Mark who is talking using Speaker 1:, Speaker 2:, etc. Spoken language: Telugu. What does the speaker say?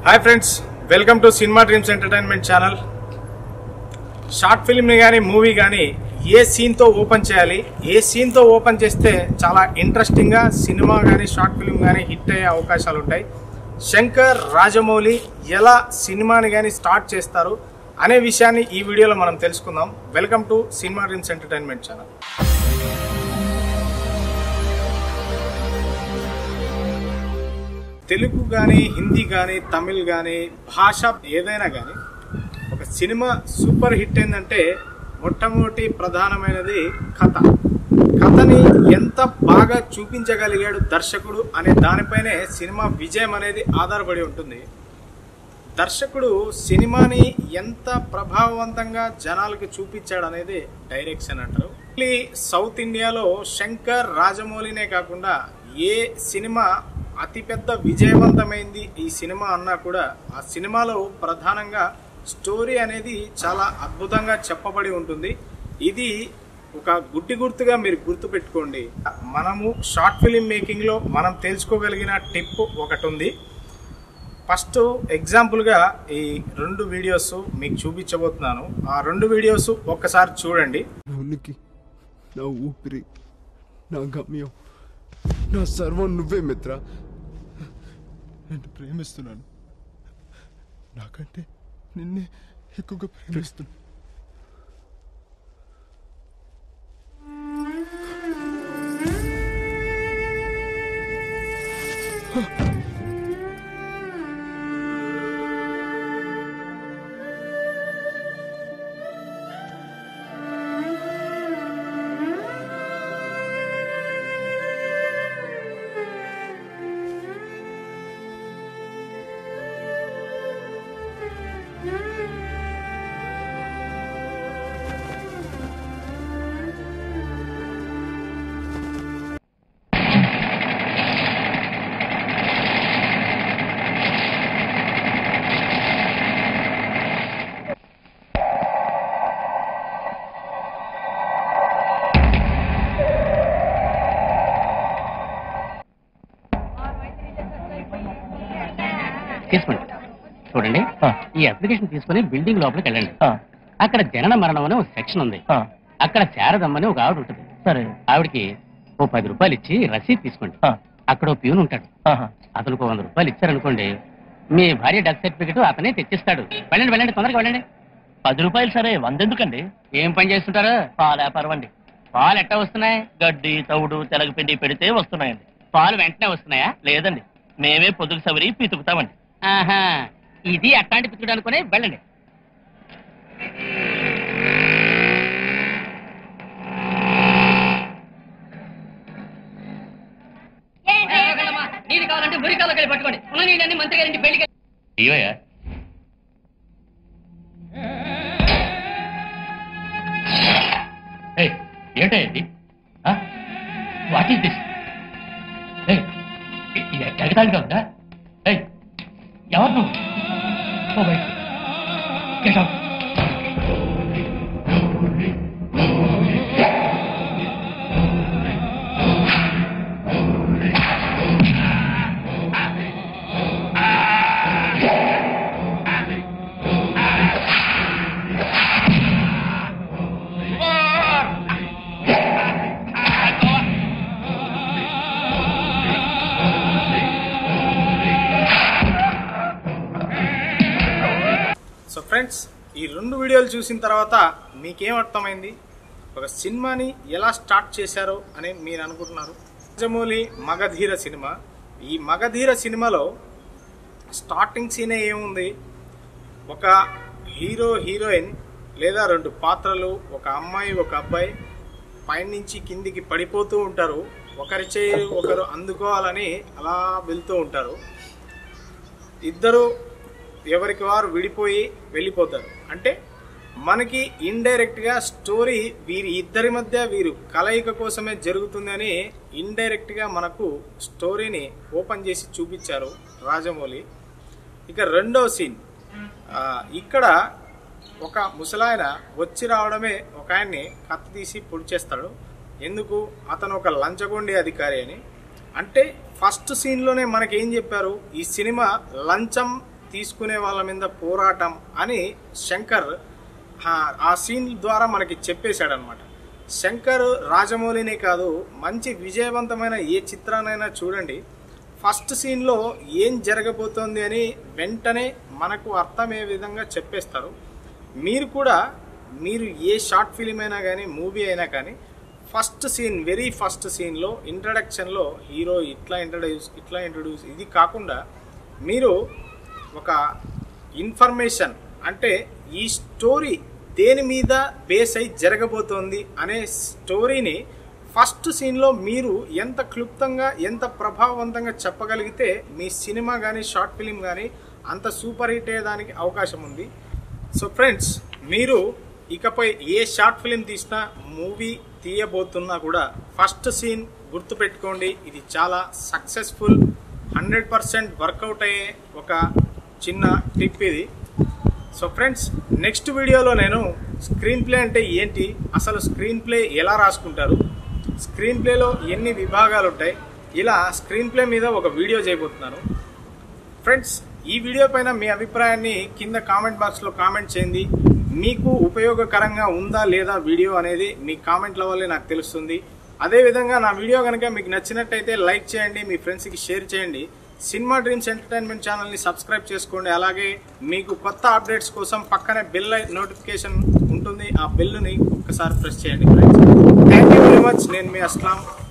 Speaker 1: hi friends welcome to cinema dreams entertainment channel short ఫిల్మ్ని కానీ మూవీ కానీ ఏ సీన్తో ఓపెన్ చేయాలి ఏ సీన్తో ఓపెన్ చేస్తే చాలా ఇంట్రెస్టింగ్గా సినిమా కానీ షార్ట్ ఫిల్మ్ కానీ హిట్ అయ్యే అవకాశాలు ఉంటాయి శంకర్ రాజమౌళి ఎలా సినిమాని కానీ స్టార్ట్ చేస్తారు అనే విషయాన్ని ఈ వీడియోలో మనం తెలుసుకుందాం welcome to cinema dreams entertainment channel Telugu కానీ హిందీ కానీ తమిళ్ కానీ భాష ఏదైనా కానీ ఒక సినిమా సూపర్ హిట్ ఏంటంటే మొట్టమొదటి ప్రధానమైనది కథ కథని ఎంత బాగా చూపించగలిగాడు దర్శకుడు అనే దానిపైనే సినిమా విజయం అనేది ఆధారపడి ఉంటుంది దర్శకుడు సినిమాని ఎంత ప్రభావవంతంగా జనాలకి చూపించాడు అనేది డైరెక్షన్ అంటారు మళ్ళీ సౌత్ ఇండియాలో శంకర్ రాజమౌళినే కాకుండా ఏ సినిమా అతిపెద్ద విజయవంతమైంది ఈ సినిమా అన్నా కూడా ఆ సినిమాలో ప్రధానంగా స్టోరీ అనేది చాలా అద్భుతంగా చెప్పబడి ఉంటుంది ఇది ఒక గుడ్డి గుర్తుగా మీరు గుర్తు పెట్టుకోండి మనము షార్ట్ ఫిలిం మేకింగ్ లో మనం తెలుసుకోగలిగిన టిప్ ఒకటి ఉంది ఫస్ట్ ఎగ్జాంపుల్గా ఈ రెండు వీడియోస్ మీకు చూపించబోతున్నాను ఆ రెండు వీడియోస్ ఒక్కసారి చూడండి
Speaker 2: నా ఉనికి నా ఊపిరి నా గమ్యం నా సర్వం నువ్వే మిత్ర నేను ప్రేమిస్తున్నాను నాకంటే నిన్నే ఎక్కువగా ప్రేమిస్తున్నా
Speaker 3: తీసుకోండి చూడండి ఈ అప్లికేషన్ తీసుకుని బిల్డింగ్ లోపలికి వెళ్ళండి అక్కడ జనన మరణం అనే ఒక సెక్షన్ ఉంది అక్కడ శారదమ్మని ఒక ఆవిడ ఉంటుంది
Speaker 4: సరే
Speaker 3: ఆవిడకి ఓ పది రూపాయలు ఇచ్చి రసీదు తీసుకోండి అక్కడ ఓ ప్యూన్ ఉంటాడు అతనికి ఓ వంద రూపాయలు ఇచ్చారనుకోండి మీ భార్య డెత్ సర్టిఫికెట్ అతనే తెచ్చిస్తాడు వెళ్ళండి వెళ్ళండి తొందరగా వెళ్ళండి
Speaker 4: పది రూపాయలు సరే వంద ఎందుకండి
Speaker 3: ఏం పని చేస్తుంటారు
Speaker 4: పాల వ్యాపారం అండి
Speaker 3: పాలు ఎట్టా వస్తున్నాయి
Speaker 4: గడ్డి తవుడు తెలగపిండి పెడితే వస్తున్నాయండి
Speaker 3: పాలు వెంటనే వస్తున్నాయా
Speaker 4: లేదండి మేమే పొదుగు సవరి పితుకుతామండి
Speaker 3: ఆహా ఇది అట్లాంటి పిచ్చుడు అనుకుని వెళ్ళండి నీది కావాలంటే మురికాలకు వెళ్ళి పట్టుకోండి ఉన్న నీళ్ళని మంత్రి గారింటి పెళ్లికి
Speaker 4: ఇవయ్యా ఏంటో ఇది వాట్ ఈస్ దిస్ ఎగతాళిగా ఉందా ఏయ్, ఎవరు నువ్వు ఓ బయట గెట్ అవుట్
Speaker 1: సో ఫ్రెండ్స్ ఈ రెండు వీడియోలు చూసిన తర్వాత మీకేం అర్థమైంది ఒక సినిమాని ఎలా స్టార్ట్ చేశారో అని మీరు అనుకుంటున్నారు రాజమౌళి మగధీర సినిమా ఈ మగధీర సినిమాలో స్టార్టింగ్ సీనే ఏముంది ఒక హీరో హీరోయిన్ లేదా రెండు పాత్రలు ఒక అమ్మాయి ఒక అబ్బాయి పైనుంచి కిందికి పడిపోతూ ఉంటారు ఒకరి చేయి ఒకరు అందుకోవాలని అలా వెళ్తూ ఉంటారు ఇద్దరు ఎవరికి వారు విడిపోయి వెళ్ళిపోతారు అంటే మనకి ఇండైరెక్ట్ గా స్టోరీ వీరి ఇద్దరి మధ్య వీరు కలయిక కోసమే జరుగుతుందని ఇండైరెక్ట్ గా మనకు స్టోరీని ఓపెన్ చేసి చూపించారు రాజమౌళి ఇక రెండో సీన్ ఆ, ఇక్కడ ఒక ముసలాయన వచ్చి రావడమే ఒక ఆయన్ని కత్తి తీసి పొడి చేస్తాడు ఎందుకు అతను ఒక లంచగొండి అధికారి అని అంటే ఫస్ట్ సీన్లోనే మనకి ఏం చెప్పారు ఈ సినిమా లంచం తీసుకునే వాళ్ళ మీద పోరాటం అని శంకర్ ఆ- ఆ సీన్ ద్వారా మనకి చెప్పేశాడనమాట శంకర్ రాజమౌళినే కాదు మంచి విజయవంతమైన ఏ చిత్రానైనా చూడండి ఫస్ట్ సీన్లో ఏం జరగబోతోంది అని వెంటనే మనకు అర్థమయ్యే విధంగా చెప్పేస్తారు మీరు కూడా మీరు ఏ షార్ట్ ఫిలిం అయినా కానీ మూవీ అయినా కానీ ఫస్ట్ సీన్ వెరీ ఫస్ట్ సీన్లో ఇంట్రడక్షన్లో హీరో ఇట్లా ఇంట్రడ్యూస్ ఇట్లా ఇంట్రడ్యూస్ ఇది కాకుండా మీరు ఒక ఇన్ఫర్మేషన్ అంటే ఈ స్టోరీ దేని మీద బేస్ అయి జరగబోతోంది అనే స్టోరీని ఫస్ట్ సీన్లో మీరు ఎంత క్లుప్తంగా ఎంత ప్రభావవంతంగా చెప్పగలిగితే మీ సినిమా కానీ షార్ట్ ఫిలిం కానీ అంత సూపర్ హిట్ అయ్యేదానికి అవకాశం ఉంది సో ఫ్రెండ్స్ మీరు ఇకపై ఏ షార్ట్ ఫిలిం తీసినా మూవీ తీయబోతున్నా కూడా ఫస్ట్ సీన్ గుర్తుపెట్టుకోండి ఇది చాలా సక్సెస్ఫుల్ హండ్రెడ్ పర్సెంట్ వర్కౌట్ అయ్యే ఒక చిన్న టిప్ ఇది సో ఫ్రెండ్స్ నెక్స్ట్ వీడియోలో నేను స్క్రీన్ ప్లే అంటే ఏంటి అసలు స్క్రీన్ ప్లే ఎలా రాసుకుంటారు స్క్రీన్ ప్లేలో ఎన్ని విభాగాలు ఉంటాయి ఇలా స్క్రీన్ ప్లే మీద ఒక వీడియో చేయబోతున్నాను ఫ్రెండ్స్ ఈ వీడియో పైన మీ అభిప్రాయాన్ని కింద కామెంట్ బాక్స్లో కామెంట్ చేయండి మీకు ఉపయోగకరంగా ఉందా లేదా వీడియో అనేది మీ కామెంట్ల వల్లే నాకు తెలుస్తుంది అదేవిధంగా నా వీడియో కనుక మీకు నచ్చినట్టయితే లైక్ చేయండి మీ ఫ్రెండ్స్కి షేర్ చేయండి సినిమా డ్రీమ్స్ ఎంటర్టైన్మెంట్ ఛానల్ని సబ్స్క్రైబ్ చేసుకోండి అలాగే మీకు కొత్త అప్డేట్స్ కోసం పక్కనే బెల్ నోటిఫికేషన్ ఉంటుంది ఆ బెల్ని ఒక్కసారి ప్రెస్ చేయండి friends thank you very much నేను మీ అస్లాం